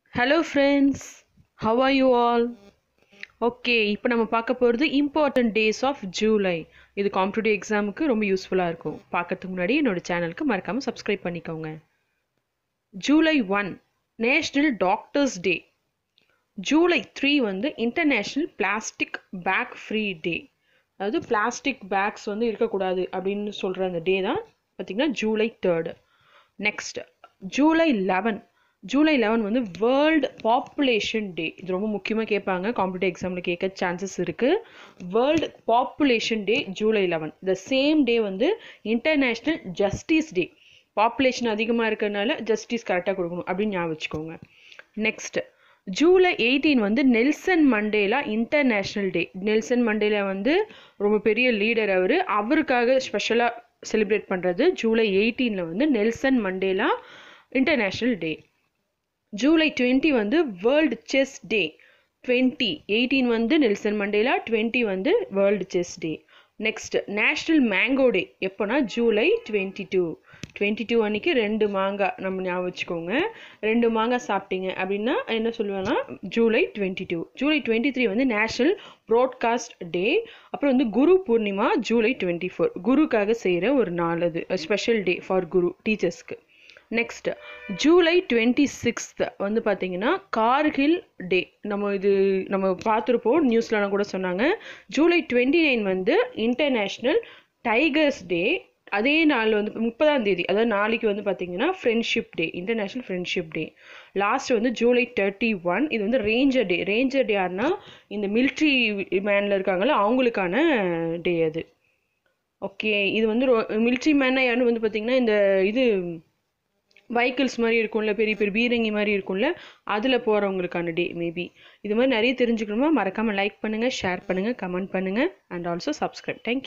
hello friends how are you all okay இப்போ நம்ம பார்க்க போகிறது இம்பார்ட்டன்ட் டேஸ் ஆஃப் ஜூலை இது காம்படிட்டிவ் எக்ஸாமுக்கு ரொம்ப யூஸ்ஃபுல்லாக இருக்கும் பார்க்கறதுக்கு முன்னாடி என்னோட சேனலுக்கு மறக்காமல் சப்ஸ்கிரைப் பண்ணிக்கோங்க July one national doctors day July three வந்து international plastic bag free day அதாவது பிளாஸ்டிக் பேக்ஸ் வந்து இருக்கக்கூடாது அப்படின்னு சொல்கிற அந்த டே தான் பார்த்திங்கன்னா July third next July eleven July eleven வந்து வேர்ல்டு பாப்புலேஷன் டே இது ரொம்ப முக்கியமாக கேட்பாங்க காம்படிட்டிவ் எக்ஸாமில் கேட்க சான்சஸ் இருக்குது world population day July eleven the same day வந்து இன்டர்நேஷ்னல் ஜஸ்டிஸ் டே பாப்புலேஷன் அதிகமாக இருக்கிறதுனால ஜஸ்டிஸ் கரெக்டாக கொடுக்கணும் அப்படின்னு ஞாபகம் வச்சுக்கோங்க நெக்ஸ்ட் ஜூலை எயிட்டீன் வந்து Nelson Mandela international day Nelson Mandela வந்து ரொம்ப பெரிய லீடர் அவர் அவருக்காக ஸ்பெஷலாக செலிப்ரேட் பண்ணுறது ஜூலை எயிட்டீனில் வந்து Nelson Mandela international day July twenty வந்து world chess day twenty eighteen வந்து நெல்சன் மண்டேலா டுவெண்ட்டி வந்து world chess day next national mango day எப்போனா July twenty two twenty two அன்னைக்கு ரெண்டு மாங்காய் நம்ம ஞாபகம் வச்சுக்கோங்க ரெண்டு மாங்காய் சாப்பிட்டீங்க அப்படின்னா என்ன சொல்லுவேன்னா July twenty two July twenty three வந்து நேஷ்னல் ப்ராட்காஸ்ட் டே அப்புறம் வந்து Guru Purnima July twenty four குருக்காக செய்கிற ஒரு நாள் அது ஸ்பெஷல் டே ஃபார் குரு டீச்சர்ஸ்க்கு நெக்ஸ்ட் ஜூலை டுவெண்ட்டி சிக்ஸ்த் வந்து பார்த்தீங்கன்னா கார்கில் டே நம்ம இது நம்ம பார்த்துருப்போம் நியூஸ்லலாம் கூட சொன்னாங்க ஜூலை டுவெண்ட்டி நைன் வந்து இன்டர்நேஷ்னல் டைகர்ஸ் டே அதே நாள் வந்து முப்பதாம் தேதி அதாவது நாளைக்கு வந்து பார்த்தீங்கன்னா friendship day international friendship day last வந்து ஜூலை தேர்ட்டி ஒன் இது வந்து ரேஞ்சர் டே ரேஞ்சர் டே யாருன்னா இந்த மிலிட்ரி மேனில் இருக்காங்களோ அவங்களுக்கான டே அது ஓகே இது வந்து மிலிட்ரி மேனா யாருன்னு வந்து பார்த்தீங்கன்னா இந்த இது வெஹிக்கிள்ஸ் மாதிரி இருக்கும்ல பெரிய பெரிய பீரங்கி மாதிரி இருக்கும்ல அதில் போகிறவங்களுக்கான டே மேபி இது மாதிரி நிறைய தெரிஞ்சுக்கணுமா மறக்காமல் லைக் பண்ணுங்கள் ஷேர் பண்ணுங்கள் கமெண்ட் பண்ணுங்கள் அண்ட் ஆல்சோ சப்ஸ்கிரைப் தேங்க்யூ